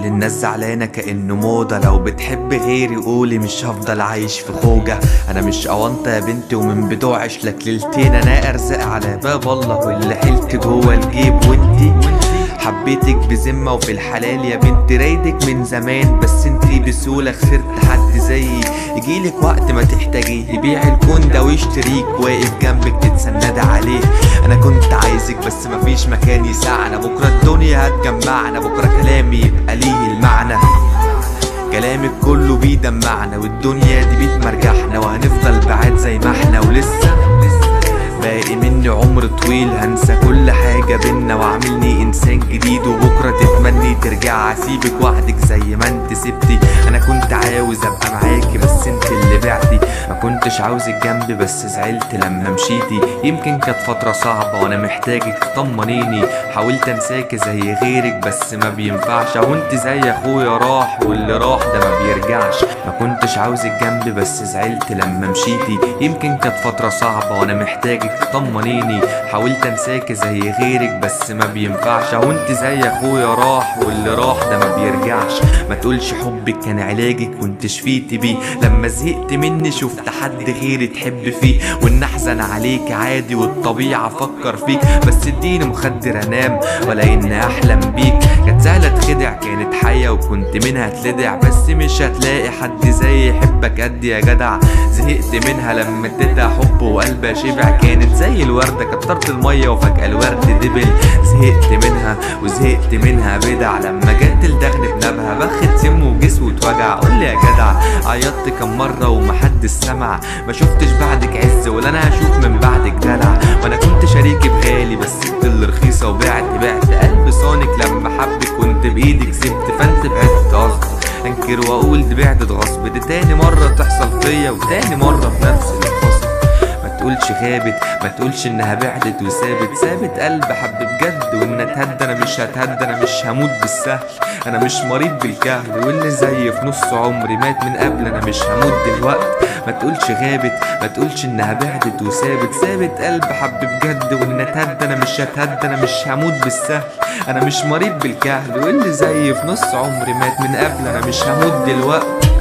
اللي الناس زعلانة كأنه موضة لو بتحب غيري قولي مش هفضل عايش في خوجة أنا مش أونطة يا بنتي ومن بتوع عشلك ليلتين أنا أرزق على باب الله واللي حيلت جوه الجيب وانتي حبيتك بذمة وفي الحلال يا بنت رايدك من زمان بس انتي بسهولة خسرت حد زيي يجيلك وقت ما تحتاجيه يبيع الكون ده ويشتريك واقف جنبك تتسند عليه انا كنت عايزك بس مفيش مكان يسعنا بكرة الدنيا هتجمعنا بكرة كلامي يبقى ليه المعنى كلامك كله بيدمعنا والدنيا دي بيت مرجحنا وهنفضل بعاد زي ما احنا ولسه باقي مني عمر طويل هنسى كل حاجة بينا واعملني انسان جديد وبكرة تتمني ترجع اسيبك وحدك زي ما انت سبتي انا كنت عاوز ابقى معاكي بس انت اللي بعتي ما كنتش عاوزك جنبي بس زعلت لما مشيتي يمكن كانت فترة صعبة وانا محتاجك تطمنيني حاولت انساكي زي غيرك بس ما بينفعش او انت زي اخويا راح واللي راح ده ما بيرجعش ما كنتش عاوزك جنبي بس زعلت لما مشيتي يمكن كانت فترة صعبة وانا محتاجك تطمنيني حاولت انساكي زي غيرك بس ما بينفعش او انت زي اخويا راح واللي راح ده ما بيرجعش ما تقولش حبك كان علاجك وانت شفيتي بيه لما زهقت مني شفت حد غيري تحب فيه وان احزن عليك عادي والطبيعة افكر فيك بس اديني مخدر انام ولا اني احلم بيك كانت سهلة تخدع كانت حية وكنت منها تلدع بس مش هتلاقي حد زي يحبك قد يا جدع زهقت منها لما اديتها حب وقلبها شبع كانت زي الوردة كترت المية وفجأة الورد دبل زهقت منها وزهقت منها بدع لما جت الدغن بنبها بخت سم وجسم واتوجع قول لي يا جدع عيطت كم مرة ومحدش سمع ما شفتش بعدك عز ولا انا هشوف من بعدك دلع وانا كنت شريكي بغالي بس سبت اللي رخيصة وبعت بعت قلب صانك لما حبك كنت بايدك سبت فانت بعدت قصدي انكر واقول دي بعدت غصب دي تاني مرة تحصل فيا وتاني مرة في نفس الفصل ما تقولش غابت ما تقولش انها بعدت وسابت سابت قلب حب بجد وان اتهدى انا مش هتهدى انا مش هموت بالسهل انا مش مريض بالكهل واللي زي في نص عمري مات من قبل انا مش هموت دلوقت ما تقولش غابت ما تقولش انها بعدت وسابت سابت قلب حب بجد وان اتهدى انا مش هتهدى انا مش هموت بالسهل انا مش مريض بالكهل واللي زي في نص عمري مات من قبل انا مش هموت دلوقت